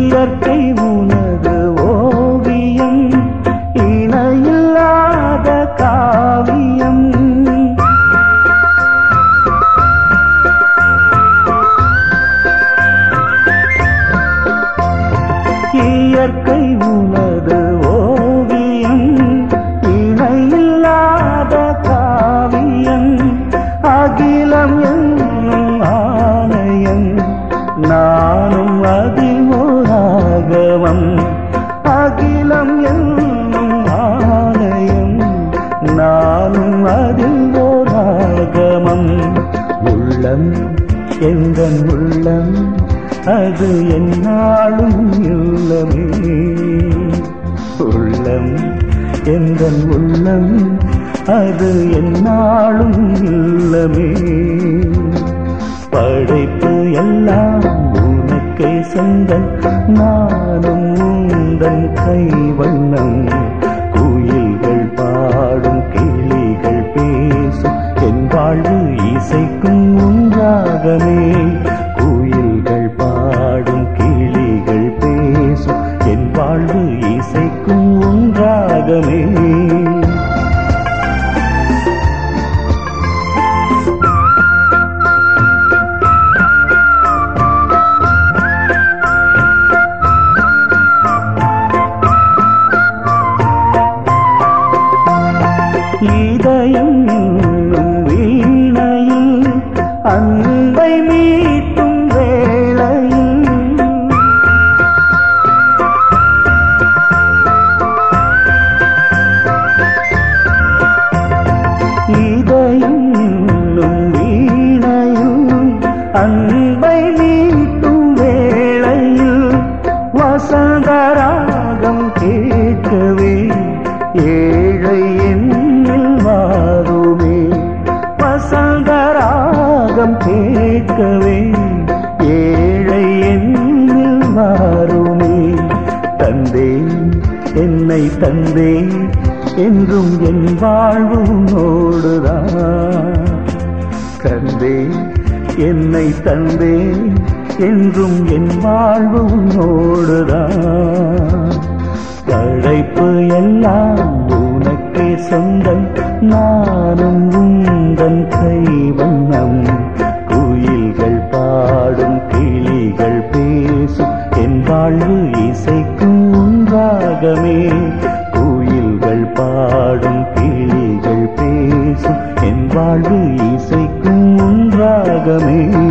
இயற்கை உனது ஓவியம் இணையில்லாத காவியம் இயற்கை உனது ஓவியம் இணையில்லாத காவியம் அகிலம் என்னும் ஆலயம் நானும் அதில் ஓராகவம் அகிலம் என்னும் ஆலயம் நானும் அதில் ஓராகமம் உள்ளம் எந்தன் உள்ளம் அது என்னாலும் இல்லமே உள்ளம் எந்தன் உள்ளம் அது என்னாலும் இல்லமே படைப்பு எல்லாம் உனக்கே சொந்தம் நானும் உந்தன் கைவண்ணம் குயில்கள் பாடும் கிளிகள் பேசும் என் வாழ்வு இசைக்கும் உன்றாகமே குயில்கள் பாடும் கிளிகள் பேசும் என் வாழ்வு இசைக்கும் உன்றாகமே இதயம் என்னும் வீணையில் அன்பை மீட்டும் வேளையில் இதயம் என்னும் வீணையில் அன்பை மீட்டும் வேளையில் வசந்தராகம் கேட்கவே ஏழை எண்ணில் மாறுமே வசந்தராகம் கேட்கவே ஏழை எண்ணில் மாறுமே தந்தேன் என்னை தந்தேன் என்றும் என் வாழ்வும் ஓடுதான் கந்தே என்னை தந்தே என்றும் என் வாழ்வும் ஓடுதான் படைப்பு எல்லாம் உனக்கே சொந்தம் நானும் உந்தன் கைவண்ணம் குயில்கள் பாடும் கிளிகள் பேசும் என் வாழ்வு இசைக்கும் உன்றாகமே குயில்கள் பாடும் கிளிகள் பேசும் என் வாழ்வு இசைக்கும் உன்றாகமே